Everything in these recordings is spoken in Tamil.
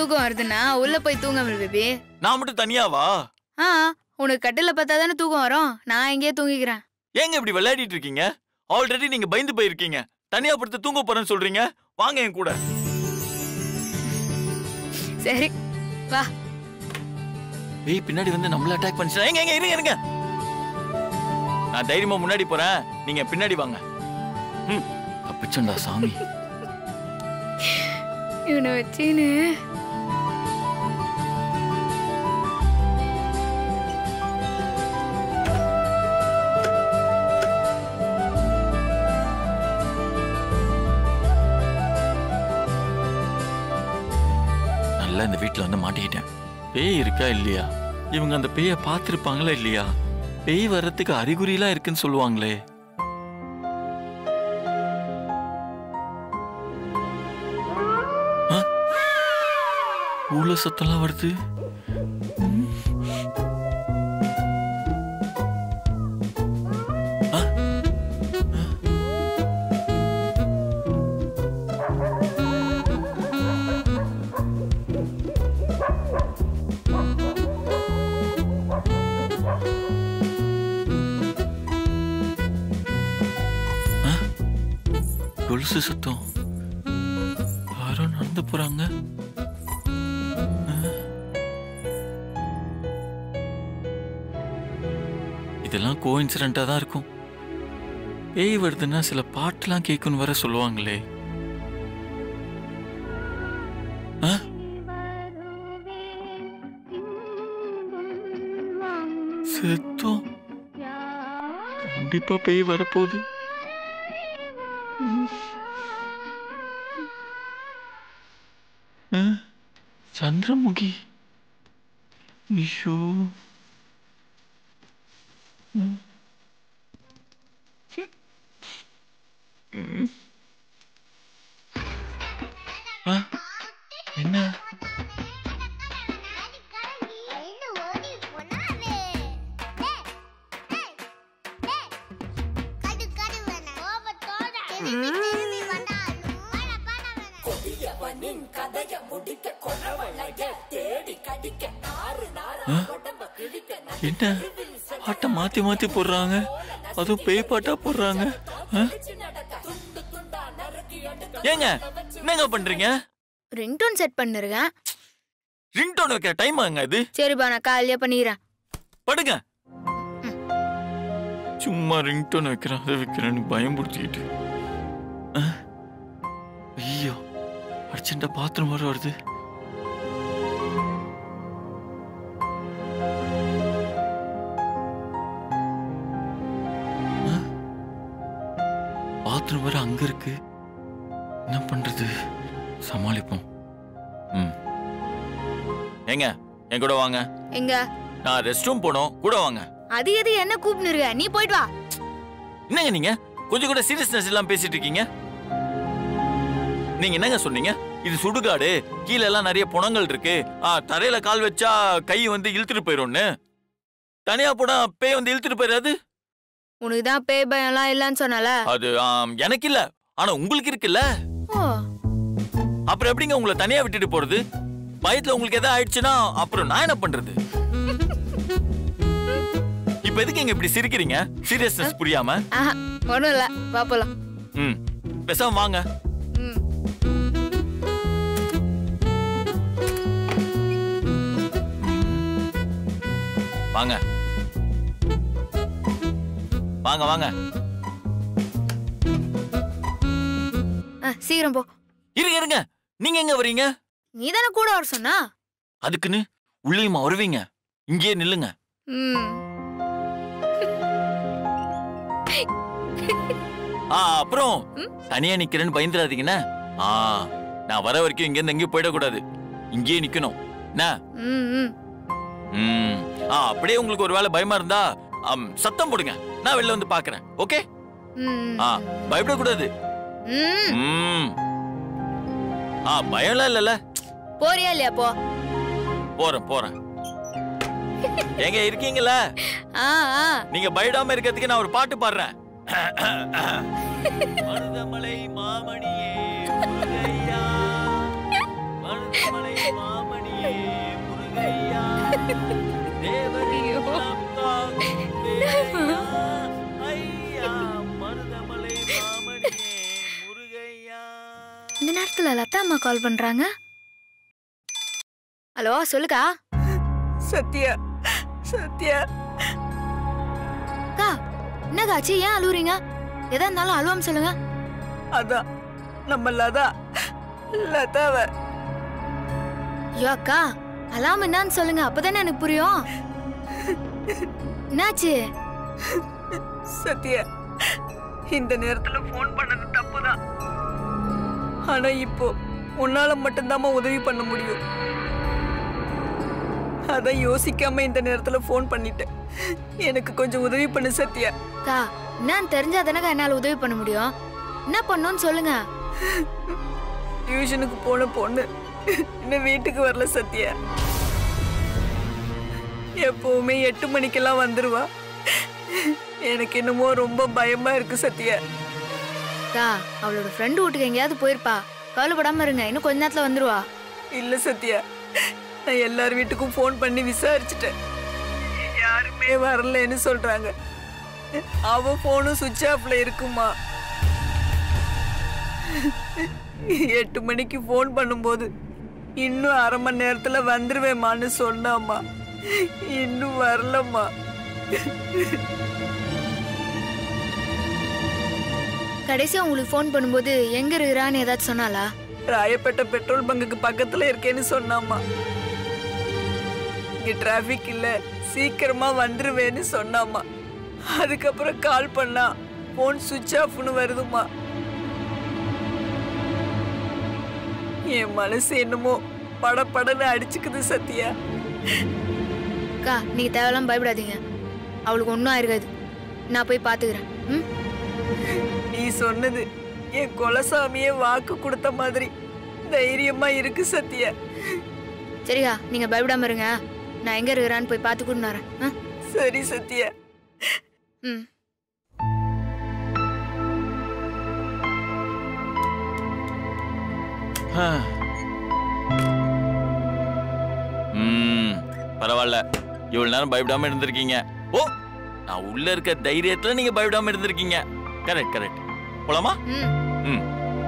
தூக்கம் வருதுன்னா உள்ள போய் தூங்க பேபி நான் மட்டும் தனியாவா ஆ உனக்கு கட்டில பார்த்தா தானே தூக்கம் வரும் நான் எங்கேயே தூங்கிக்கிறேன் ஏங்க இப்படி விளையாடிட்டு இருக்கீங்க ஆல்ரெடி நீங்க பயந்து போயிருக்கீங்க தனியா படுத்து தூங்க போறேன்னு சொல்றீங்க வாங்க என் கூட சரி வா பேய் பின்னாடி வந்து நம்மள அட்டாக் பண்ணிச்சா எங்க எங்க இருங்க இருங்க நான் தைரியமா முன்னாடி போறேன் நீங்க பின்னாடி வாங்க ம் தப்பிச்சண்டா சாமி இவனை வச்சுன்னு நல்லா இந்த வீட்ல வந்து மாட்டிக்கிட்டேன் பேய் இருக்கா இல்லையா இவங்க அந்த பேயை பார்த்திருப்பாங்களா இல்லையா பேய் வர்றதுக்கு அறிகுறிலாம் இருக்குன்னு சொல்லுவாங்களே ஆ? ஊழ சத்தம்லாம் வருது ம். ஆ? ஆ? கொலுசு சத்தம் யாரோ நடந்து போறாங்க ஆ. இதெல்லாம் கோ தான் இருக்கும் பேய் வருதுன்னா சில பாட்டுலாம் கேட்கணும் வர சொல்லுவாங்களே ஆ? செத்தோம் கண்டிப்பா பேய் வரப்போகுது ஆ? சந்திரமுகி ஐயோ ம். ம். ஆ? என்ன ஆ? என்ன பாட்டை மாத்தி மாத்தி போடுறாங்க அதுவும் பேய் பாட்டா போடுறாங்க ஆ? ஏங்க என்னங்க பண்றீங்க ரிங்டோன் செட் பண்ணிருக்கேன் ரிங்டோன் வைக்கிற டைம் ஆங்க இது சரிப்பா நான் காலையிலே பண்ணிக்கிறேன் படுங்க சும்மா ரிங்டோன் வைக்கிறேன் அதை வைக்கிறேன்னு பயம்படுத்திக்கிட்டு ஆ? ஐயோ அர்ஜென்ட்டா பாத்ரூம் வர வருது ஆ? பாத்ரூம் வர அங்க இருக்கு என்ன பண்றது சமாளிப்போம் ம் ஏங்க என் கூட வாங்க எங்க நான் ரெஸ்ட் ரூம் போனோம் கூட வாங்க அது எது என்ன கூப்பிட்டு இருக்க நீ போயிட்டு வா என்னங்க நீங்க கொஞ்சம் கூட சீரியஸ்னஸ் எல்லாம் பேசிட்டு இருக்கீங்க நீங்க என்னங்க சொன்னீங்க இது சுடுகாடு கீழ எல்லாம் நிறைய புணங்கள் இருக்கு ஆ, தரையில கால் வச்சா கை வந்து இழுத்துட்டு போயிரும்னு தனியா போனா பேய் வந்து இழுத்துட்டு போயிடாது உனக்கு தான் பேய் பயம்லாம் இல்லைன்னு சொன்னல அது ஆம், எனக்கு இல்ல ஆனா உங்களுக்கு இருக்குல்ல ஓ அப்புறம் எப்படிங்க உங்களை தனியா விட்டுட்டு போறது பயத்துல உங்களுக்கு எதாவது ஆயிடுச்சுன்னா அப்புறம் நான் என்ன பண்றது இப்ப எதுக்கு இங்க இப்படி சிரிக்கிறீங்க சீரியஸ்னஸ் புரியாம ஆஹா ஒன்றும் இல்லை வா போலாம் ம் பேசாம வாங்க ம் வாங்க வாங்க வாங்க ஆ சீக்கிரம் போ இருங்க இருங்க நீங்க எங்க வரீங்க நீ தானே கூட வர சொன்னா அதுக்குன்னு உள்ளேயுமா வருவீங்க இங்கேயே நில்லுங்க ம் ஆ அப்புறம் தனியா நிக்கிறேன்னு பயந்துடாதீங்கண்ணே ஆ நான் வர வரைக்கும் இங்க இருந்து எங்கேயும் போயிடக்கூடாது இங்கேயே நிக்கணும் என்ன ம் ம் ம் ஆ அப்படியே உங்களுக்கு ஒரு வேளை பயமா இருந்தா ஆம், சத்தம் போடுங்க நான் வெளில வந்து பாக்குறேன் ஓகே ம் ஆ பயப்படக்கூடாது ம் ம் ஆ பயம்லாம் இல்லைல்ல போறியா இல்லையா போ போறேன் போறேன் எங்க இருக்கீங்களா ஆ ஆ நீங்க பயடாம இருக்கிறதுக்கு நான் ஒரு பாட்டு பாடுறேன் மருதமலை மாமணியே முருகையா. மருதமலை மாமணியே தேவரே ஐயோ. காக்கும் தேவையா? ஐயா, மருதமலை மாமணியே, முருகையா. இந்த நேரத்துல லதா அம்மா கால் பண்றாங்க ஹலோ சொல்லுக்கா சத்யா சத்யா அக்கா என்னக்கா ஆச்சு ஏன் அழுவுறீங்க எதா இருந்தாலும் அழுவாம சொல்லுங்க அதான் நம்ம லதா லதாவ ஐயோ அக்கா அலாம் என்னன்னு சொல்லுங்க அப்பதானே எனக்கு புரியும் என்னாச்சு சத்யா இந்த நேரத்துல ஃபோன் பண்ணது தப்புதான் ஆனா இப்போ உன்னால மட்டும்தாம்மா உதவி பண்ண முடியும் அதான் யோசிக்காம இந்த நேரத்துல ஃபோன் பண்ணிட்டேன் எனக்கு கொஞ்சம் உதவி பண்ணு சத்யா அக்கா என்னன்னு தெரிஞ்சா தானக்கா என்னால உதவி பண்ண முடியும் என்ன பண்ணணும்னு சொல்லுங்க டியூஷனுக்கு போன பொண்ணு இன்னும் வீட்டுக்கு வரல சத்யா எப்பவுமே எட்டு மணிக்கெல்லாம் வந்துருவா எனக்கு என்னமோ ரொம்ப பயமா இருக்கு சத்யா அக்கா அவளோட ஃப்ரெண்டு வீட்டுக்கு எங்கேயாவது போயிருப்பா கவலைப்படாம இருங்க இன்னும் கொஞ்ச நேரத்துல வந்துருவா இல்ல சத்யா நான் எல்லார் வீட்டுக்கும் ஃபோன் பண்ணி விசாரிச்சுட்டேன் யாருமே வரலன்னு சொல்றாங்க அவ போனும் சுவிட்ச் ஆஃப்ல இருக்குமா எட்டு மணிக்கு ஃபோன் பண்ணும்போது இன்னும் அரை மணி நேரத்துல வந்துருவேம்மான்னு சொன்னாம்மா இன்னும் வரலம்மா கடைசியா உங்களுக்கு ஃபோன் பண்ணும்போது எங்க இருக்கிறான்னு ஏதாச்சும் சொன்னாளா ராயப்பேட்டை பெட்ரோல் பங்குக்கு பக்கத்துல இருக்கேன்னு சொன்னாம்மா இங்க டிராஃபிக் இல்ல சீக்கிரமா வந்துருவேன்னு சொன்னாம்மா அதுக்கப்புறம் கால் பண்ணா போன் சுவிட்ச் ஆஃப்னு வருதுமா என் மனசு என்னமோ படபடன்னு அடிச்சுக்குது சத்யா அக்கா நீங்க தேவையில்லாம பயப்படாதீங்க அவளுக்கு ஒன்றும் ஆயிருக்காது நான் போய் பாத்துக்கிறேன் ம் நீ சொன்னது என் குலசாமியே வாக்கு கொடுத்த மாதிரி தைரியமா இருக்கு சத்யா சரிக்கா நீங்க பயப்படாம இருங்க நான் எங்க இருக்கிறான்னு போய் பார்த்து கூட்டு வரேன் ஆ? சரி சத்யா ம் ஆ. ம், பரவாயில்ல இவ்வளவு நேரம் பயப்படாம இருந்திருக்கீங்க ஓ நான் உள்ள இருக்க தைரியத்துல நீங்க பயப்படாம இருந்திருக்கீங்க கரெக்ட் கரெக்ட் போலாமா ம் ம்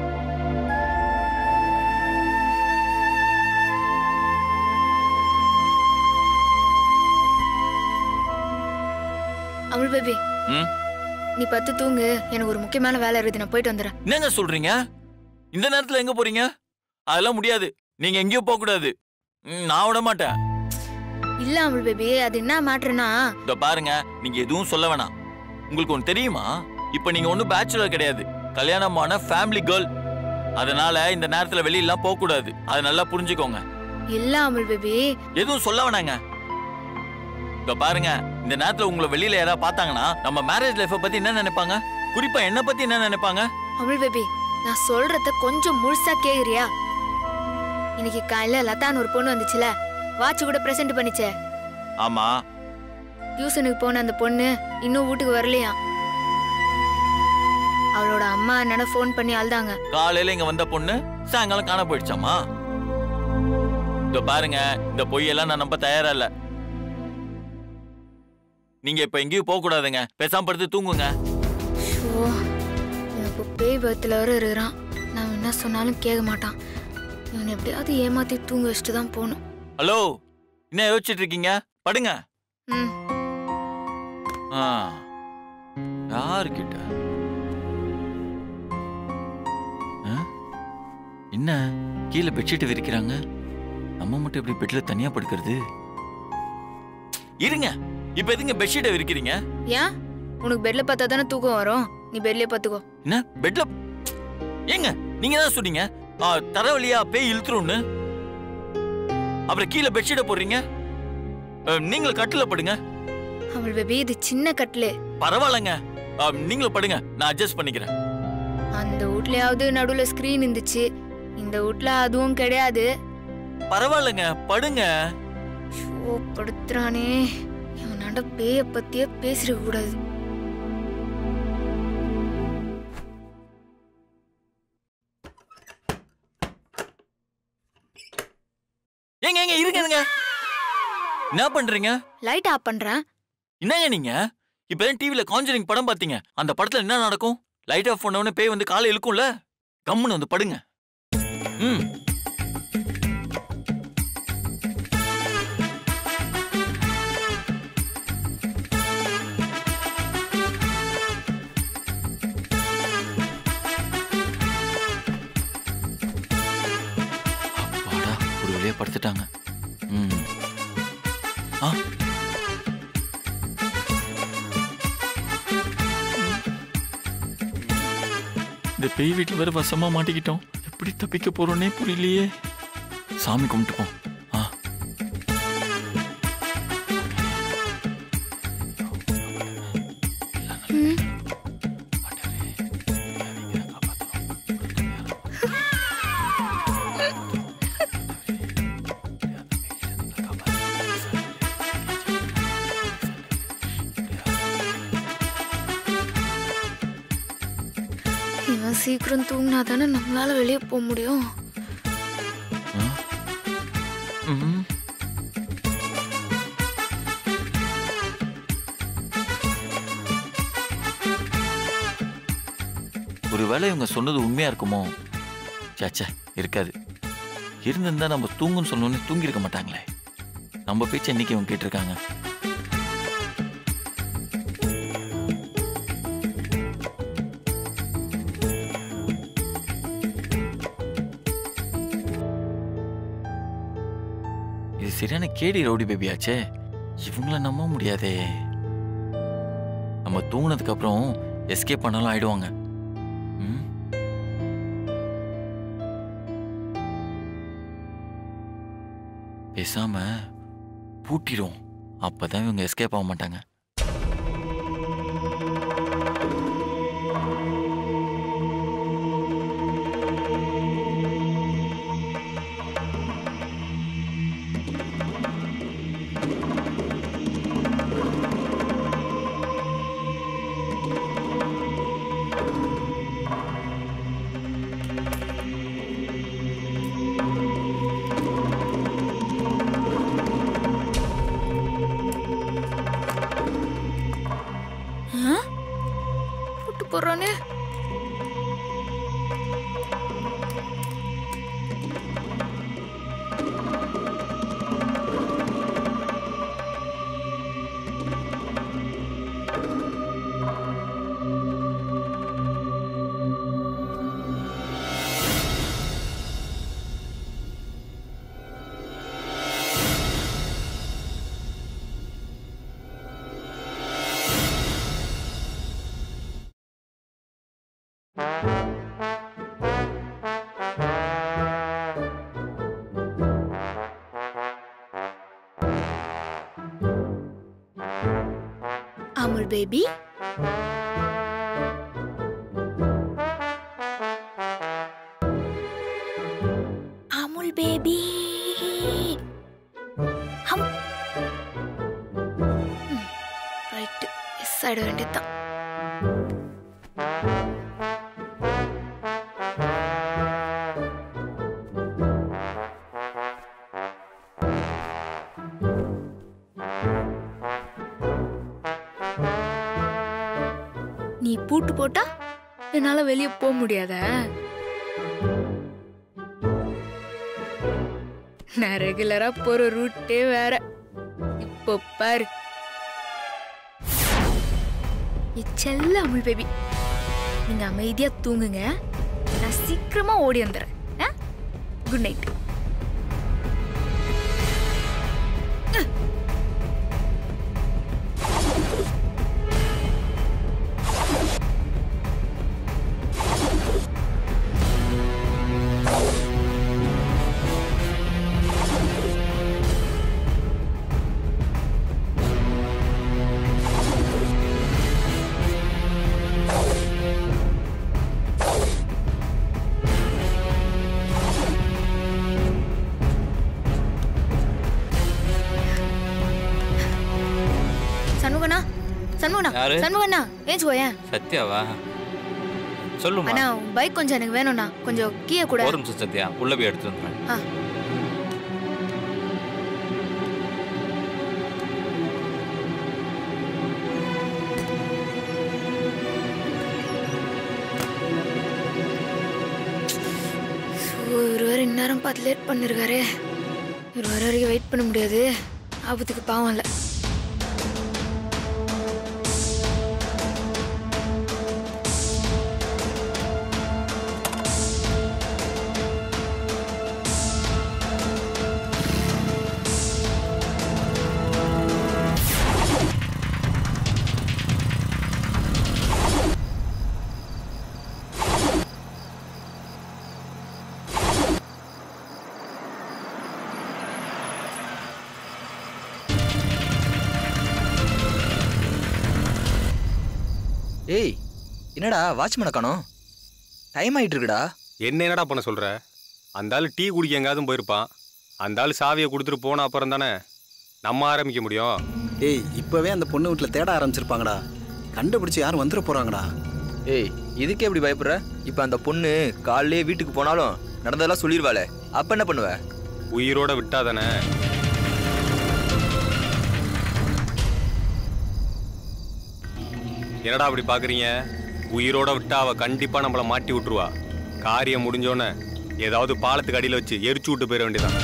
அமுல் பேபி ம் நீ பத்து தூங்கு எனக்கு ஒரு முக்கியமான வேலை இருக்குது நான் போயிட்டு வந்துடுறேன் என்னங்க சொல்றீங்க இந்த நேரத்துல எங்க போறீங்க அதெல்லாம் முடியாது நீங்க எங்கேயோ போக கூடாது ம், நான் விட மாட்டேன் இல்ல அமுல் பேபி அது என்ன மேட்ருனா இதோ பாருங்க நீங்க எதுவும் சொல்ல வேணாம் உங்களுக்கு ஒன்று தெரியுமா இப்போ நீங்க ஒன்றும் பேச்சுலர் கிடையாது கல்யாணமான ஃபேமிலி கேர்ள் அதனால இந்த நேரத்துல வெளியெல்லாம் போக கூடாது அதை நல்லா புரிஞ்சுக்கோங்க இல்ல அமுல் பேபி எதுவும் சொல்ல வேணாங்க இதோ பாருங்க இந்த நேரத்துல உங்களை வெளியில யாராவது பார்த்தாங்கன்னா நம்ம மேரேஜ் லைஃப்பை பத்தி என்ன நினைப்பாங்க குறிப்பா என்ன பத்தி என்ன நினைப்பாங்க அமுல் பேபி நான் சொல்றத கொஞ்சம் முழுசா கேக்குறியா இன்னைக்கு காலையில லதான்னு ஒரு பொண்ணு வந்துச்சுல வாட்ச் கூட பிரசன்ட் பண்ணிச்சே ஆமா டியூஷனுக்கு போன அந்த பொண்ணு இன்னும் வீட்டுக்கு வரலையா அவளோட அம்மா அண்ணனை ஃபோன் பண்ணி அழுதாங்க காலையில இங்க வந்த பொண்ணு சாயங்காலம் காண போயிடுச்சாமா இதோ பாருங்க இந்த பொய்யெல்லாம் நான் நம்ப தயாரா இல்ல நீங்க இப்ப எங்கேயும் போக கூடாதுங்க பேசாம படுத்து தூங்குங்க ஷோ எனக்கு பேய் பத்தில் வர இருக்கிறான் நான் என்ன சொன்னாலும் கேட்க மாட்டான் இவனை எப்படியாவது ஏமாத்தி தூங்க வச்சுட்டு தான் போகணும் ஹலோ என்ன யோசிச்சுட்டு இருக்கீங்க படுங்க ம் ஆ யாருக்கிட்ட ஆ? என்ன கீழே பெட்ஷீட் விரிக்கிறாங்க நம்ம மட்டும் எப்படி பெட்ல தனியா படுக்கிறது இருங்க இப்ப எதுங்க பெட்ஷீட்டை விரிக்கிறீங்க ஏன் உனக்கு பெட்ல பார்த்தா தானே தூக்கம் வரும் நீ பெட்லயே பார்த்துக்கோ என்ன பெட்ல ஏங்க நீங்க தான் சொன்னீங்க ஆ, தர வழியா பேய் இழுத்துரும்னு அப்புறம் கீழே பெட்ஷீட்டை போடுறீங்க அ, நீங்களும் கட்டில படுங்க அவள் பேபி இது சின்ன கட்டிலு பரவாயில்லைங்க ஆ, நீங்களும் படுங்க நான் அட்ஜஸ்ட் பண்ணிக்கிறேன் அந்த வீட்லயாவது நடுவுல ஸ்கிரீன் இருந்துச்சு இந்த வீட்ல அதுவும் கிடையாது பரவாயில்லைங்க படுங்க ஷோ படுத்துறானே இவனாண்ட பேய பத்தியே பேசிருக்க கூடாது ஏங்க ஏங்க இருங்க இருங்க என்ன பண்றீங்க லைட் ஆஃப் பண்றேன் என்னங்க நீங்க இப்பதான் டிவில காஞ்சரிங் படம் பாத்தீங்க அந்த படத்துல என்ன நடக்கும் லைட் ஆஃப் பண்ண உடனே பேய் வந்து காலை இழுக்கும்ல கம்முன்னு வந்து படுங்க ம் அப்பாடா ஒரு வழியா படுத்துட்டாங்க ம் ஆ இந்த பேய் வீட்டில் வேற வசமா மாட்டிக்கிட்டோம் எப்படி தப்பிக்க போறோன்னே புரியலையே சாமி கும்பிட்டுப்போம் ஆ ம். இவன் சீக்கிரம் தூங்கினா தானே நம்மளால வெளியே போக முடியும் ம். ஒருவேளை இவங்க சொன்னது உண்மையா இருக்குமோ சேச்சே இருக்காது இருந்திருந்தா நம்ம தூங்குன்னு சொன்னோன்னே தூங்கியிருக்க மாட்டாங்களே நம்ம பேச்சு என்னைக்கு இவங்க கேட்டிருக்காங்க இது சரியான கேடி ரவுடி பேபியாச்சே இவங்கள நம்ப முடியாதே நம்ம தூங்குனதுக்கு அப்புறம் எஸ்கேப் பண்ணாலும் ஆயிடுவாங்க ம்? பேசாம பூட்டிடும் அப்பதான் இவங்க எஸ்கேப் ஆக மாட்டாங்க கூட்டு போறானே Amul baby Amul baby hmm right yes ஆயிட வேண்டியதுதான் நீ பூட்டு போட்டா என்னால வெளியே போக முடியாத நான் ரெகுலரா போற ரூட்டே வேற இப்போ பாரு என் செல்ல அமுல் பேபி நீங்க அமைதியா தூங்குங்க நான் சீக்கிரமா ஓடி வந்துடுறேன் குட் நைட் சண்முகண்ணா சண்முகண்ணா யாரு? சண்முகண்ணா ஏஞ்சுக்கோயேன் சத்யாவா சொல்லுமா அண்ணா பைக் கொஞ்சம் எனக்கு வேணும்ண்ணா கொஞ்சம் கீழே கூட ஒரு நிமிஷம் சத்யா உள்ள போய் எடுத்து வந்துடுறேன் ஆ பார்த்து லேட் பண்ணிருக்காரு இவர் வர வரைக்கும் வெயிட் பண்ண முடியாது ஆபத்துக்கு பாவம் இல்லை ஏய் என்னடா வாட்ச்மேனை காணோம் டைம் ஆயிட்டு இருக்குடா என்ன என்னடா பண்ண சொல்ற அந்த ஆள் டீ குடிக்க எங்காவது போயிருப்பான் அந்த ஆள் சாவியை கொடுத்துட்டு போன அப்புறம் தானே நம்ம ஆரம்பிக்க முடியும் ஏய் இப்பவே அந்த பொண்ணு வீட்டில் தேட ஆரம்பிச்சிருப்பாங்கடா கண்டுபிடிச்சு யாரும் வந்துட போறாங்கடா ஏய் இதுக்கே எப்படி பயப்படுற இப்போ அந்த பொண்ணு காலையிலே வீட்டுக்கு போனாலும் நடந்ததெல்லாம் சொல்லிடுவாளே அப்ப என்ன பண்ணுவ உயிரோட விட்டா தானே என்னடா அப்படி பாக்குறீங்க உயிரோட விட்டா அவ கண்டிப்பா நம்மள மாட்டி விட்டுருவா காரியம் முடிஞ்சோன்னே ஏதாவது பாலத்துக்கு அடியில வச்சு எரிச்சு விட்டு போயிட வேண்டியதான்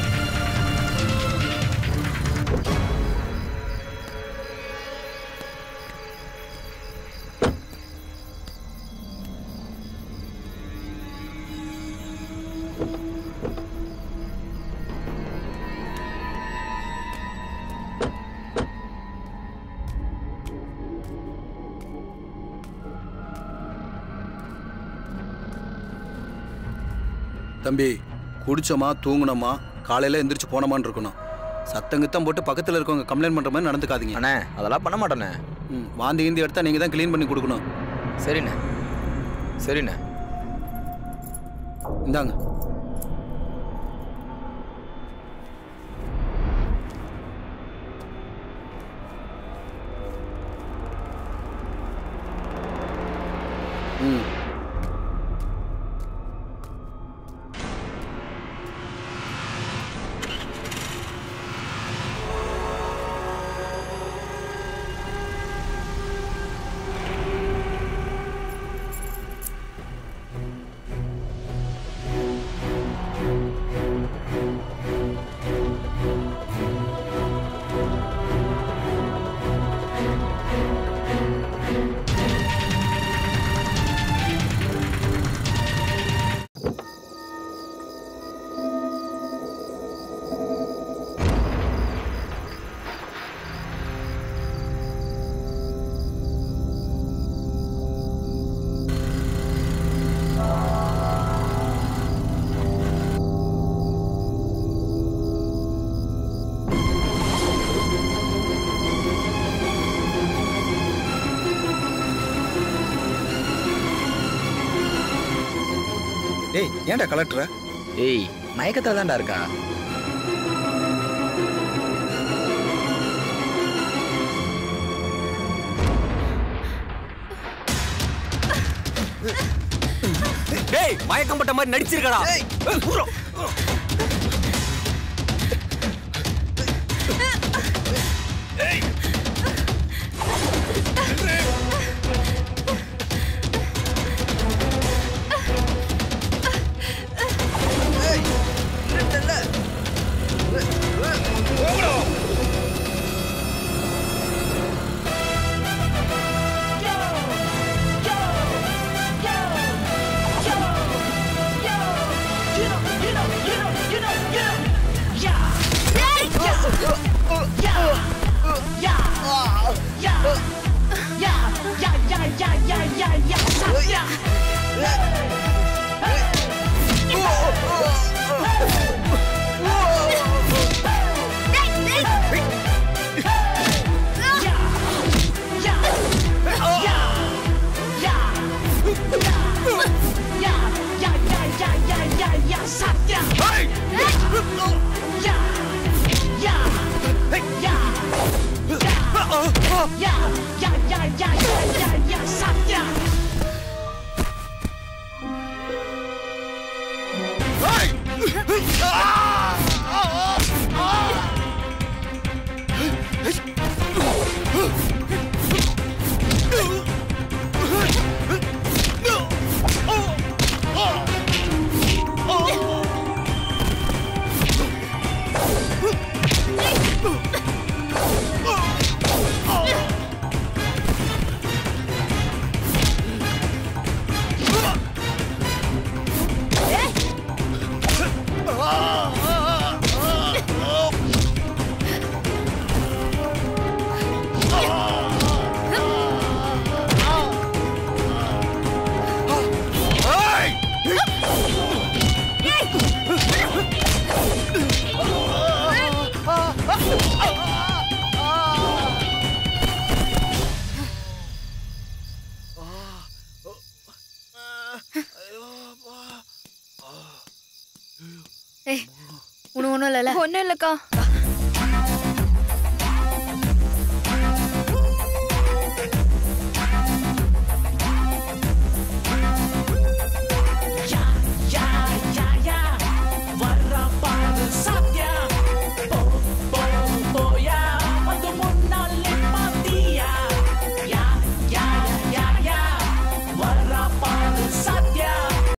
தம்பி குடிச்சோமா தூங்குனோமா காலையில எந்திரிச்சு போனோமான்னு இருக்கணும் சத்தங்கித்தம் போட்டு பக்கத்தில் இருக்கவங்க கம்ப்ளைண்ட் பண்ற மாதிரி நடந்துக்காதீங்க அண்ணே அதெல்லாம் பண்ண மாட்டேண்ணே ம், வாந்தி கீந்தி எடுத்தா நீங்க தான் க்ளீன் பண்ணி கொடுக்கணும் சரிண்ணே சரிண்ணே இந்தாங்க ம் ஏய் ஏன்டா கலெக்டர ஏய் மயக்கத்தில் தான்டா இருக்கா டேய் மயக்கம் பட்ட மாதிரி நடிச்சிருக்கடா ஏய் உனக்கு ஒன்றும் இல்லைல்ல ஒன்றும் இல்லைக்கா